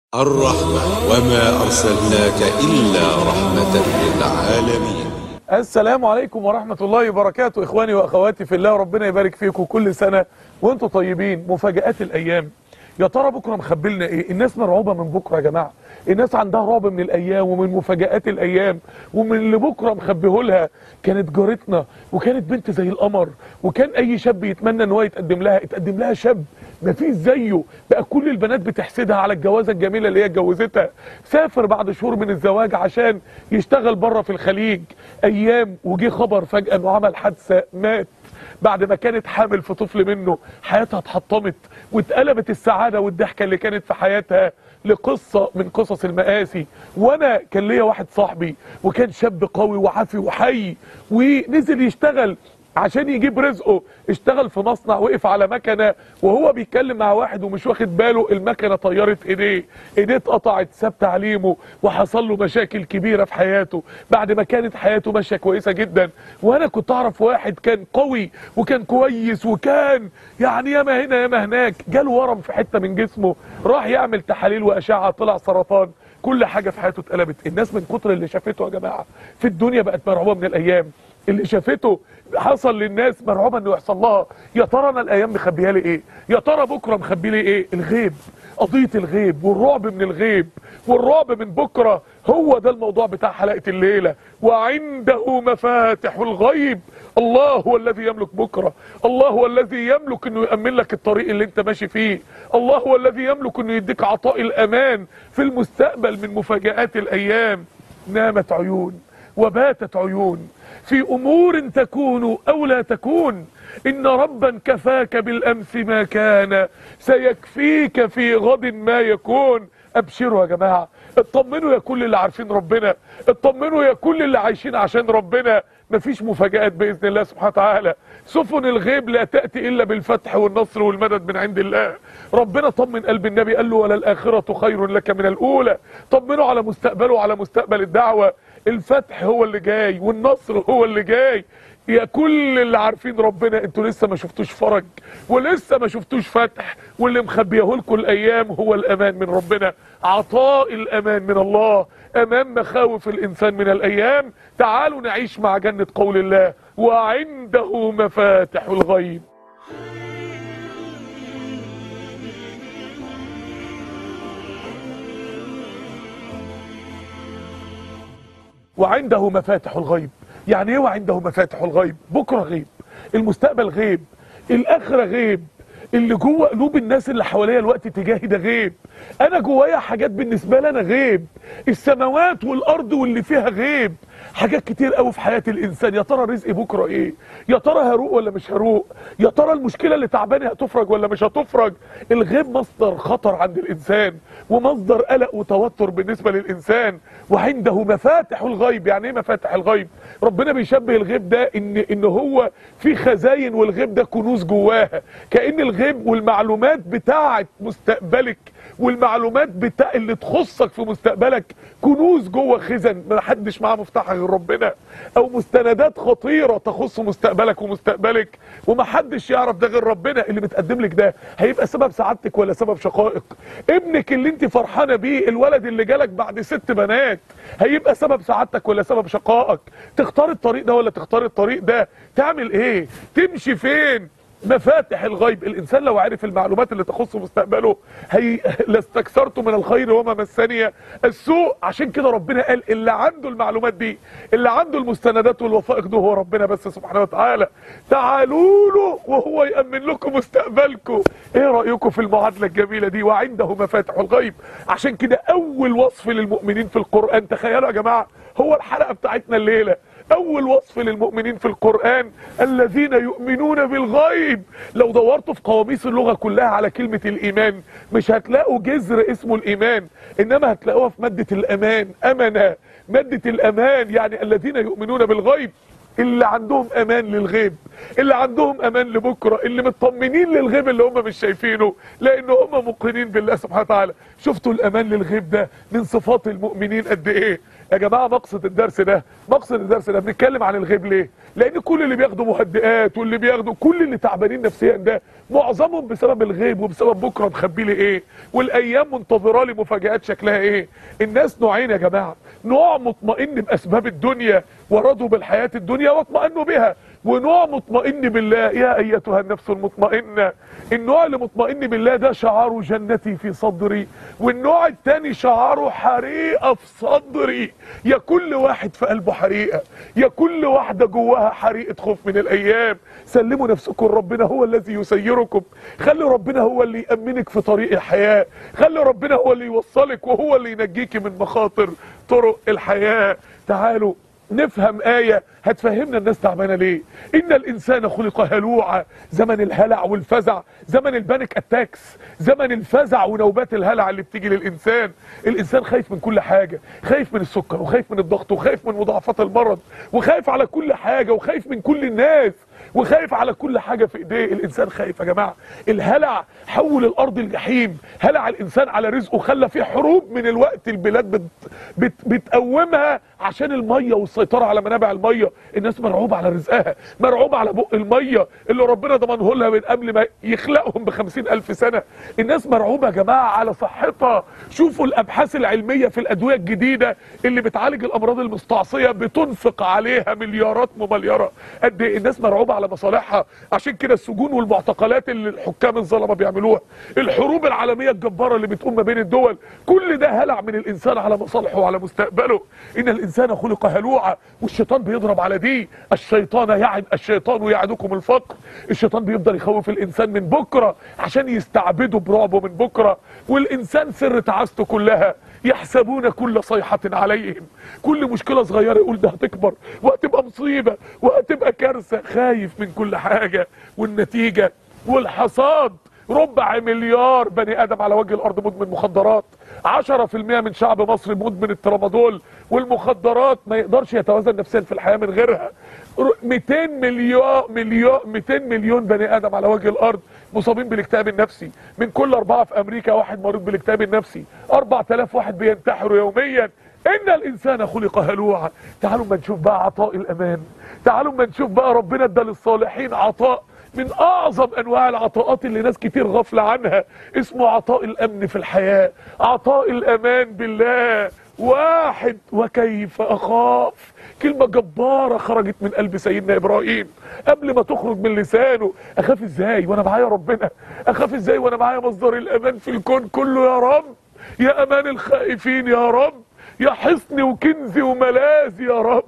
الرحمة وما أرسلناك إلا رحمة للعالمين السلام عليكم ورحمة الله وبركاته إخواني وأخواتي في الله ربنا يبارك فيكم كل سنة وانتم طيبين مفاجآت الأيام يا ترى بكرة مخبلنا إيه الناس مرعوبة من بكرة يا جماعة الناس عندها رعب من الأيام ومن مفاجآت الأيام ومن اللي بكرة مخبيه لها كانت جارتنا وكانت بنت زي القمر وكان أي شاب يتمنى إن هو يتقدم لها اتقدم لها شاب ما فيش زيه بقى كل البنات بتحسدها على الجوازه الجميله اللي هي اتجوزتها سافر بعد شهور من الزواج عشان يشتغل بره في الخليج ايام وجه خبر فجاه انه عمل حادثه مات بعد ما كانت حامل في طفل منه حياتها اتحطمت واتقلبت السعاده والضحكه اللي كانت في حياتها لقصة من قصص المآسي وانا كان ليا واحد صاحبي وكان شاب قوي وعافي وحي ونزل يشتغل عشان يجيب رزقه اشتغل في مصنع وقف على مكنه وهو بيتكلم مع واحد ومش واخد باله المكنه طيرت ايديه ايديه اتقطعت ساب تعليمه وحصل له مشاكل كبيره في حياته بعد ما كانت حياته ماشيه كويسه جدا وانا كنت اعرف واحد كان قوي وكان كويس وكان يعني ياما هنا ياما هناك جاله ورم في حته من جسمه راح يعمل تحاليل واشعه طلع سرطان كل حاجه في حياته اتقلبت الناس من كتر اللي شافته يا جماعه في الدنيا بقت مرعوبه من الايام اللي شافته حصل للناس مرعوبه انه يحصل لها يا ترى انا الايام مخبيه لي ايه يا ترى بكره مخبي لي ايه الغيب قضيه الغيب والرعب من الغيب والرعب من بكره هو ده الموضوع بتاع حلقه الليله وعنده مفاتح الغيب الله هو الذي يملك بكره الله هو الذي يملك انه يامن لك الطريق اللي انت ماشي فيه الله هو الذي يملك انه يديك عطاء الامان في المستقبل من مفاجات الايام نامت عيون وباتت عيون في امور تكون او لا تكون ان ربا كفاك بالامس ما كان سيكفيك في غد ما يكون ابشروا يا جماعه اطمنوا يا كل اللي عارفين ربنا اطمنوا يا كل اللي عايشين عشان ربنا مفيش مفاجآت باذن الله سبحانه وتعالى سفن الغيب لا تاتي الا بالفتح والنصر والمدد من عند الله ربنا طمن قلب النبي قال له وللاخره خير لك من الاولى طمنوا على مستقبله وعلى مستقبل الدعوه الفتح هو اللي جاي والنصر هو اللي جاي يا كل اللي عارفين ربنا انتوا لسه ما شفتوش فرج ولسه ما شفتوش فتح واللي مخبيه لكم الايام هو الامان من ربنا عطاء الامان من الله امام مخاوف الانسان من الايام تعالوا نعيش مع جنة قول الله وعنده مفاتح الغيب وعنده مفاتح الغيب يعني ايه وعنده مفاتح الغيب بكره غيب المستقبل غيب الاخره غيب اللي جوه قلوب الناس اللي حواليا الوقت تجاهي ده غيب انا جوايا حاجات بالنسبه لي انا غيب السماوات والارض واللي فيها غيب حاجات كتير قوي في حياه الانسان يا ترى رزقي بكره ايه يا ترى هروق ولا مش هروق يا ترى المشكله اللي تعباني هتفرج ولا مش هتفرج الغيب مصدر خطر عند الانسان ومصدر قلق وتوتر بالنسبه للانسان وعنده مفاتح الغيب يعني ايه مفاتح الغيب ربنا بيشبه الغيب ده ان ان هو في خزاين والغيب ده كنوز جواها كان الغيب والمعلومات بتاعه مستقبلك والمعلومات بتاع اللي تخصك في مستقبلك كنوز جوه خزن ما حدش معاه مفتاحها غير ربنا او مستندات خطيره تخص مستقبلك ومستقبلك وما حدش يعرف ده غير ربنا اللي بتقدم لك ده هيبقى سبب سعادتك ولا سبب شقائك ابنك اللي انت فرحانه بيه الولد اللي جالك بعد ست بنات هيبقى سبب سعادتك ولا سبب شقائك تختار الطريق ده ولا تختار الطريق ده تعمل ايه تمشي فين مفاتح الغيب الانسان لو عرف المعلومات اللي تخص مستقبله هي لاستكثرت من الخير وما مسني السوء عشان كده ربنا قال اللي عنده المعلومات دي اللي عنده المستندات والوثائق ده هو ربنا بس سبحانه وتعالى تعالوا له وهو يامن لكم مستقبلكم ايه رايكم في المعادله الجميله دي وعنده مفاتح الغيب عشان كده اول وصف للمؤمنين في القران تخيلوا يا جماعه هو الحلقه بتاعتنا الليله اول وصف للمؤمنين في القرآن الذين يؤمنون بالغيب لو دورتوا في قواميس اللغة كلها على كلمة الايمان مش هتلاقوا جذر اسمه الايمان انما هتلاقوها في مادة الامان امنة مادة الامان يعني الذين يؤمنون بالغيب اللي عندهم امان للغيب اللي عندهم امان لبكره اللي مطمنين للغيب اللي هم مش شايفينه لان هم موقنين بالله سبحانه وتعالى شفتوا الامان للغيب ده من صفات المؤمنين قد ايه يا جماعه مقصد الدرس ده مقصد الدرس ده بنتكلم عن الغيب ليه لان كل اللي بياخدوا مهدئات واللي بياخدوا كل اللي تعبانين نفسيا ده معظمهم بسبب الغيب وبسبب بكره مخبي لي ايه والايام منتظره لي مفاجات شكلها ايه الناس نوعين يا جماعه نوع مطمئن باسباب الدنيا ورضوا بالحياه الدنيا واطمئنوا بها ونوع مطمئن بالله يا ايتها النفس المطمئنه النوع اللي مطمئن بالله ده شعاره جنتي في صدري والنوع التاني شعاره حريقه في صدري يا كل واحد في قلبه حريقه يا كل واحده جواها حريقه خوف من الايام سلموا نفسكم ربنا هو الذي يسيركم خلي ربنا هو اللي يامنك في طريق الحياه خلي ربنا هو اللي يوصلك وهو اللي ينجيك من مخاطر طرق الحياه تعالوا نفهم آية هتفهمنا الناس تعبانة ليه إن الإنسان خلق هلوعا زمن الهلع والفزع زمن البانيك أتاكس زمن الفزع ونوبات الهلع اللي بتيجي للإنسان الإنسان خايف من كل حاجة خايف من السكر وخايف من الضغط وخايف من مضاعفات المرض وخايف على كل حاجة وخايف من كل الناس وخايف على كل حاجة في ايديه الانسان خايف يا جماعة الهلع حول الارض الجحيم هلع الانسان على رزقه خلى فيه حروب من الوقت البلاد بت بت بتقومها عشان المية والسيطرة على منابع المية الناس مرعوبة على رزقها مرعوبة على بق المية اللي ربنا ضمنه لها من قبل ما يخلقهم بخمسين الف سنة الناس مرعوبة يا جماعة على صحتها شوفوا الابحاث العلمية في الادوية الجديدة اللي بتعالج الامراض المستعصية بتنفق عليها مليارات ممليرة قد ايه الناس مرعوبة على مصالحها عشان كده السجون والمعتقلات اللي الحكام الظلمه بيعملوها الحروب العالميه الجباره اللي بتقوم ما بين الدول كل ده هلع من الانسان على مصالحه وعلى مستقبله ان الانسان خلق هلوعا والشيطان بيضرب على دي الشيطان يعد الشيطان يعدكم الفقر الشيطان بيفضل يخوف الانسان من بكره عشان يستعبده برعبه من بكره والانسان سر تعاسته كلها يحسبون كل صيحة عليهم كل مشكلة صغيرة يقول ده هتكبر وهتبقى مصيبة وهتبقى كارثة خايف من كل حاجة والنتيجة والحصاد ربع مليار بني ادم على وجه الارض مدمن مخدرات 10% من شعب مصر مدمن الترامادول والمخدرات ما يقدرش يتوازن نفسيا في الحياه من غيرها 200 مليون مليون 200 مليون بني ادم على وجه الارض مصابين بالاكتئاب النفسي من كل اربعه في امريكا واحد مريض بالاكتئاب النفسي 4000 واحد بينتحروا يوميا ان الانسان خلق هلوعا تعالوا ما نشوف بقى عطاء الامان تعالوا ما نشوف بقى ربنا ادى للصالحين عطاء من اعظم انواع العطاءات اللي ناس كتير غافله عنها اسمه عطاء الامن في الحياه عطاء الامان بالله واحد وكيف اخاف كلمه جباره خرجت من قلب سيدنا ابراهيم قبل ما تخرج من لسانه اخاف ازاي وانا معايا ربنا اخاف ازاي وانا معايا مصدر الامان في الكون كله يا رب يا امان الخائفين يا رب يا حصني وكنزي وملاذي يا رب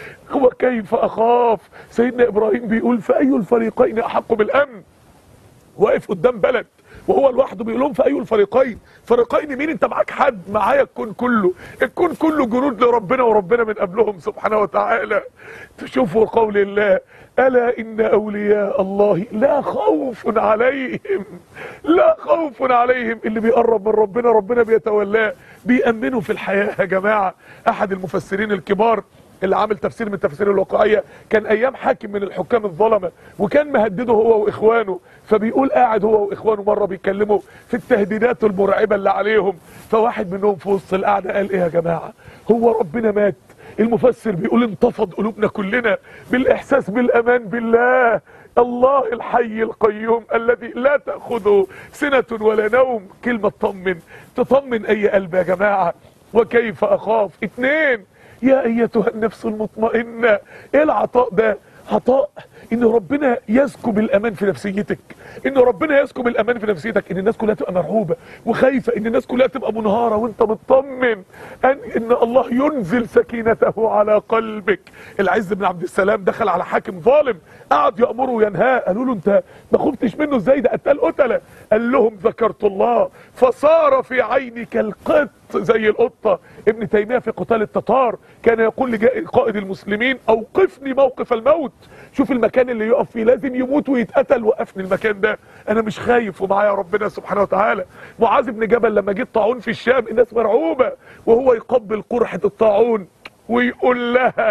وكيف اخاف سيدنا ابراهيم بيقول فاي الفريقين احق بالامن واقف قدام بلد وهو لوحده بيقول لهم في اي الفريقين فريقين مين انت معاك حد معايا الكون كله الكون كله جنود لربنا وربنا من قبلهم سبحانه وتعالى تشوفوا قول الله الا ان اولياء الله لا خوف عليهم لا خوف عليهم اللي بيقرب من ربنا ربنا بيتولاه بيأمنوا في الحياه يا جماعه احد المفسرين الكبار اللي عامل تفسير من تفسير الواقعيه كان ايام حاكم من الحكام الظلمه وكان مهدده هو واخوانه فبيقول قاعد هو واخوانه مره بيتكلموا في التهديدات المرعبه اللي عليهم فواحد منهم في وسط القعده قال ايه يا جماعه هو ربنا مات المفسر بيقول انتفض قلوبنا كلنا بالاحساس بالامان بالله الله الحي القيوم الذي لا تاخذه سنه ولا نوم كلمه تطمن تطمن اي قلب يا جماعه وكيف اخاف اتنين يا ايتها النفس المطمئنه ايه العطاء ده عطاء ان ربنا يسكب الامان في نفسيتك ان ربنا يسكب الامان في نفسيتك ان الناس كلها تبقى مرعوبه وخايفه ان الناس كلها تبقى منهاره وانت مطمن ان ان الله ينزل سكينته على قلبك العز بن عبد السلام دخل على حاكم ظالم قعد يامره وينهاه قالوا له انت ما خفتش منه ازاي ده قتال قتله قال لهم ذكرت الله فصار في عيني كالقط زي القطه ابن تيميه في قتال التتار كان يقول لقائد المسلمين اوقفني موقف الموت شوف المكان اللي يقف فيه لازم يموت ويتقتل وقفني المكان ده انا مش خايف ومعايا ربنا سبحانه وتعالى معاذ بن جبل لما جه الطاعون في الشام الناس مرعوبه وهو يقبل قرحه الطاعون ويقول لها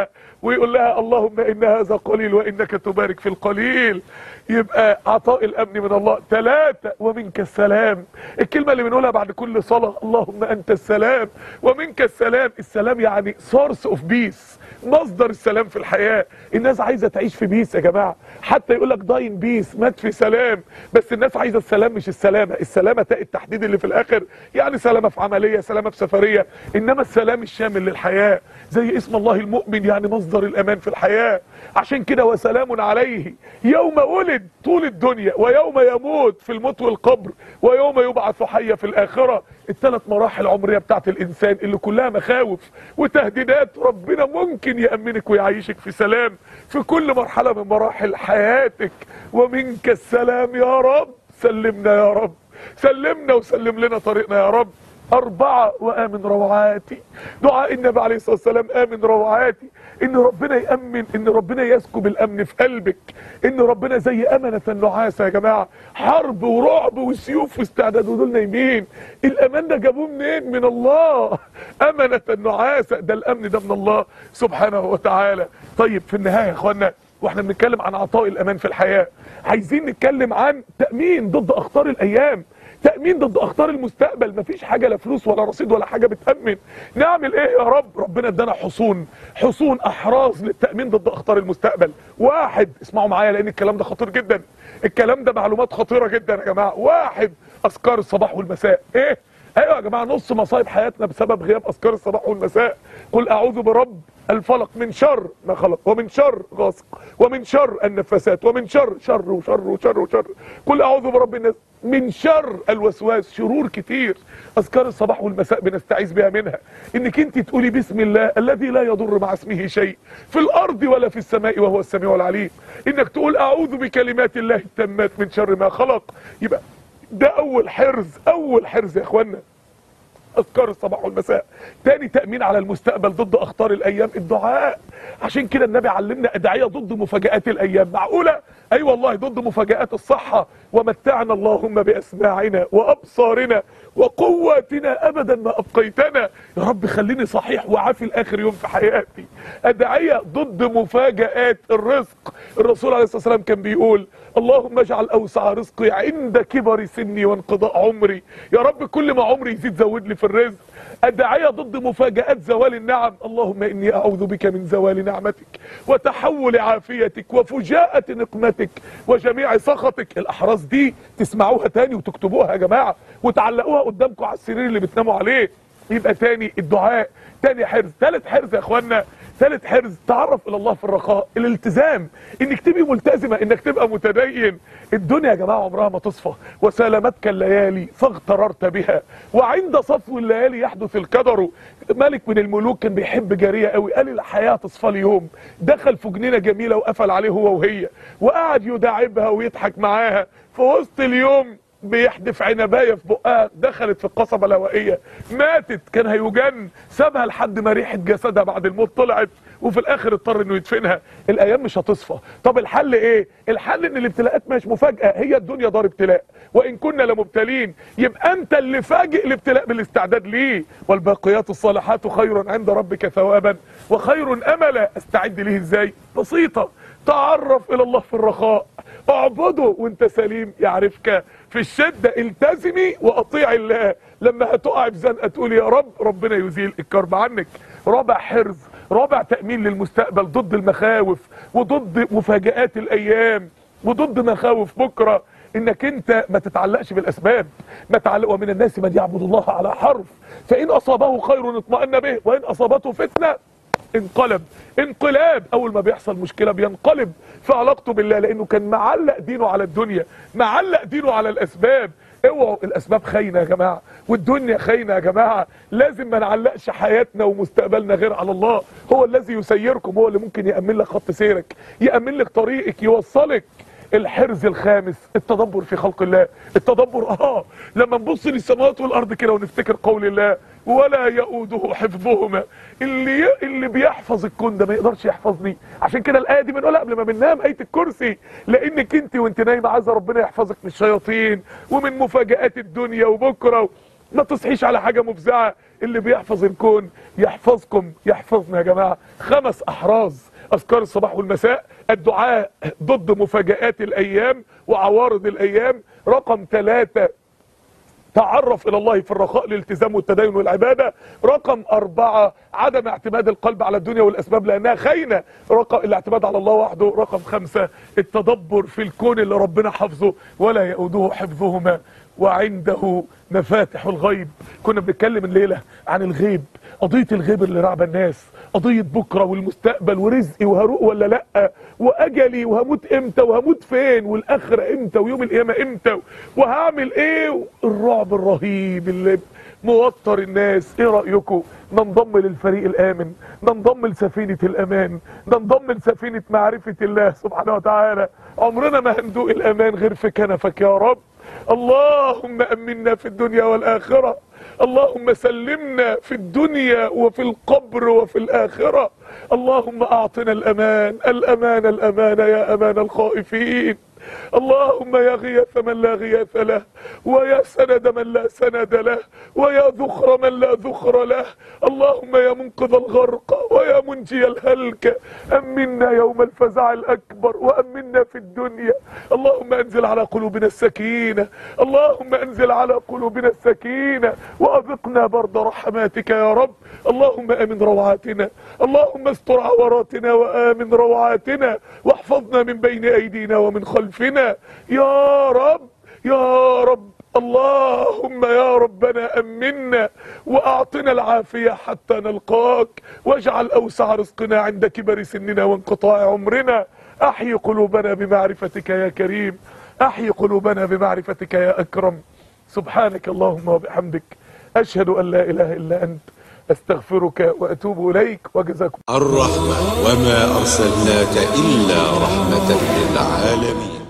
ويقول لها اللهم ان هذا قليل وانك تبارك في القليل يبقى عطاء الامن من الله ثلاثة ومنك السلام الكلمة اللي بنقولها بعد كل صلاة اللهم انت السلام ومنك السلام السلام يعني سورس اوف بيس مصدر السلام في الحياة الناس عايزة تعيش في بيس يا جماعة حتى يقول لك داين بيس مات في سلام بس الناس عايزة السلام مش السلامة السلامة تاء التحديد اللي في الاخر يعني سلامة في عملية سلامة في سفرية انما السلام الشامل للحياة زي اسم الله المؤمن يعني مصدر الامان في الحياة عشان كده وسلام عليه يوم ولد طول الدنيا ويوم يموت في الموت والقبر ويوم يبعث حيا في الاخرة الثلاث مراحل عمرية بتاعت الانسان اللي كلها مخاوف وتهديدات ربنا ممكن يأمنك ويعيشك في سلام في كل مرحلة من مراحل حياتك ومنك السلام يا رب سلمنا يا رب سلمنا وسلم لنا طريقنا يا رب أربعة وآمن روعاتي دعاء النبي عليه الصلاة والسلام آمن روعاتي إن ربنا يأمن إن ربنا يسكب الأمن في قلبك إن ربنا زي أمنة النعاسة يا جماعة حرب ورعب وسيوف واستعداد ودول نايمين الأمان ده جابوه منين من الله أمنة النعاسة ده الأمن ده من الله سبحانه وتعالى طيب في النهاية يا إخوانا واحنا بنتكلم عن عطاء الأمان في الحياة عايزين نتكلم عن تأمين ضد أخطار الأيام تأمين ضد أخطار المستقبل مفيش حاجة لا فلوس ولا رصيد ولا حاجة بتأمن نعمل ايه يا رب ربنا ادانا حصون حصون أحراز للتأمين ضد أخطار المستقبل واحد اسمعوا معايا لأن الكلام ده خطير جدا الكلام ده معلومات خطيرة جدا يا جماعة واحد أذكار الصباح والمساء ايه ايوه يا جماعة نص مصايب حياتنا بسبب غياب أذكار الصباح والمساء قل أعوذ برب الفلق من شر ما خلق ومن شر غاسق ومن شر النفاسات ومن شر شر وشر وشر وشر قل اعوذ برب الناس من شر الوسواس شرور كتير اذكار الصباح والمساء بنستعيذ بها منها انك انت تقولي بسم الله الذي لا يضر مع اسمه شيء في الارض ولا في السماء وهو السميع العليم انك تقول اعوذ بكلمات الله التامات من شر ما خلق يبقى ده اول حرز اول حرز يا اخوانا اذكار الصباح والمساء تاني تأمين على المستقبل ضد اخطار الايام الدعاء عشان كده النبي علمنا ادعية ضد مفاجآت الايام معقولة اي أيوة والله ضد مفاجآت الصحة ومتعنا اللهم باسماعنا وابصارنا وقواتنا ابدا ما ابقيتنا يا رب خليني صحيح وعافي الاخر يوم في حياتي ادعية ضد مفاجآت الرزق الرسول عليه الصلاة والسلام كان بيقول اللهم اجعل اوسع رزقي عند كبر سني وانقضاء عمري يا رب كل ما عمري يزيد زود لي في الرزق ادعية ضد مفاجآت زوال النعم اللهم اني اعوذ بك من زوال نعمتك وتحول عافيتك وفجاءة نقمتك وجميع سخطك الاحراز دي تسمعوها تاني وتكتبوها يا جماعة وتعلقوها قدامكم على السرير اللي بتناموا عليه يبقى تاني الدعاء تاني حرز تالت حرز يا اخوانا ثالث حرز تعرف الى الله في الرخاء الالتزام انك تبقي ملتزمه انك تبقى متدين الدنيا يا جماعه عمرها ما تصفى وسالمتك الليالي فاغتررت بها وعند صفو الليالي يحدث الكدر ملك من الملوك كان بيحب جاريه قوي قال الحياه تصفى لي يوم دخل في جنينه جميله وقفل عليه هو وهي وقعد يداعبها ويضحك معاها في وسط اليوم بيحدف عنبايه في بقها دخلت في القصبه الهوائيه ماتت كان هيجن سابها لحد ما ريحه جسدها بعد الموت طلعت وفي الاخر اضطر انه يدفنها الايام مش هتصفى طب الحل ايه الحل ان الابتلاءات مش مفاجاه هي الدنيا دار ابتلاء وان كنا لمبتلين يبقى انت اللي فاجئ الابتلاء بالاستعداد ليه والباقيات الصالحات خير عند ربك ثوابا وخير املا استعد ليه ازاي بسيطه تعرف الى الله في الرخاء اعبده وانت سليم يعرفك في الشدة التزمي واطيع الله لما هتقع في زنقة تقول يا رب ربنا يزيل الكرب عنك رابع حرز رابع تأمين للمستقبل ضد المخاوف وضد مفاجآت الايام وضد مخاوف بكرة انك انت ما تتعلقش بالاسباب ما تعلق ومن الناس من يعبد الله على حرف فان اصابه خير اطمأن به وان اصابته فتنه انقلب انقلاب اول ما بيحصل مشكلة بينقلب في علاقته بالله لانه كان معلق دينه على الدنيا معلق دينه على الاسباب اوعوا الاسباب خاينه يا جماعه والدنيا خاينه يا جماعه لازم ما نعلقش حياتنا ومستقبلنا غير على الله هو الذي يسيركم هو اللي ممكن يامن لك خط سيرك يامن لك طريقك يوصلك الحرز الخامس التدبر في خلق الله التدبر اه لما نبص للسماوات والارض كده ونفتكر قول الله ولا يؤوده حفظهما اللي اللي بيحفظ الكون ده ما يقدرش يحفظني عشان كده الايه دي بنقولها قبل ما بننام ايه الكرسي لانك انت وانت نايمه عايزه ربنا يحفظك من الشياطين ومن مفاجآت الدنيا وبكره ما تصحيش على حاجه مفزعه اللي بيحفظ الكون يحفظكم يحفظنا يا جماعه خمس احراز اذكار الصباح والمساء الدعاء ضد مفاجآت الايام وعوارض الايام رقم ثلاثة تعرف الى الله في الرخاء الالتزام والتدين والعباده رقم أربعة عدم اعتماد القلب على الدنيا والاسباب لانها خاينه رقم الاعتماد على الله وحده رقم خمسة التدبر في الكون اللي ربنا حفظه ولا يؤوده حفظهما وعنده مفاتح الغيب كنا بنتكلم الليله عن الغيب قضيه الغيب اللي رعب الناس قضيه بكره والمستقبل ورزقي وهروق ولا لا واجلي وهموت امتى وهموت فين والاخره امتى ويوم القيامه امتى وهعمل ايه الرعب الرهيب اللي موتر الناس ايه رايكم ننضم للفريق الامن ننضم لسفينه الامان ننضم لسفينه معرفه الله سبحانه وتعالى عمرنا ما هندوق الامان غير في كنفك يا رب اللهم امنا في الدنيا والاخره اللهم سلمنا في الدنيا وفي القبر وفي الآخرة اللهم أعطنا الأمان الأمان الأمان يا أمان الخائفين اللهم يا غياث من لا غياث له ويا سند من لا سند له ويا ذخر من لا ذخر له اللهم يا منقذ الغرق ويا منجي الهلك أمنا يوم الفزع الأكبر وأمنا في الدنيا اللهم أنزل على قلوبنا السكينة اللهم أنزل على قلوبنا السكينة وأذقنا برد رحماتك يا رب اللهم أمن روعاتنا اللهم استر عوراتنا وآمن روعاتنا واحفظنا من بين أيدينا ومن خلفنا يا رب يا رب اللهم يا ربنا أمنا وأعطنا العافية حتى نلقاك واجعل أوسع رزقنا عند كبر سننا وانقطاع عمرنا أحي قلوبنا بمعرفتك يا كريم أحي قلوبنا بمعرفتك يا أكرم سبحانك اللهم وبحمدك أشهد أن لا إله إلا أنت أستغفرك وأتوب إليك وجزاكم الرحمة وما أرسلناك إلا رحمة للعالمين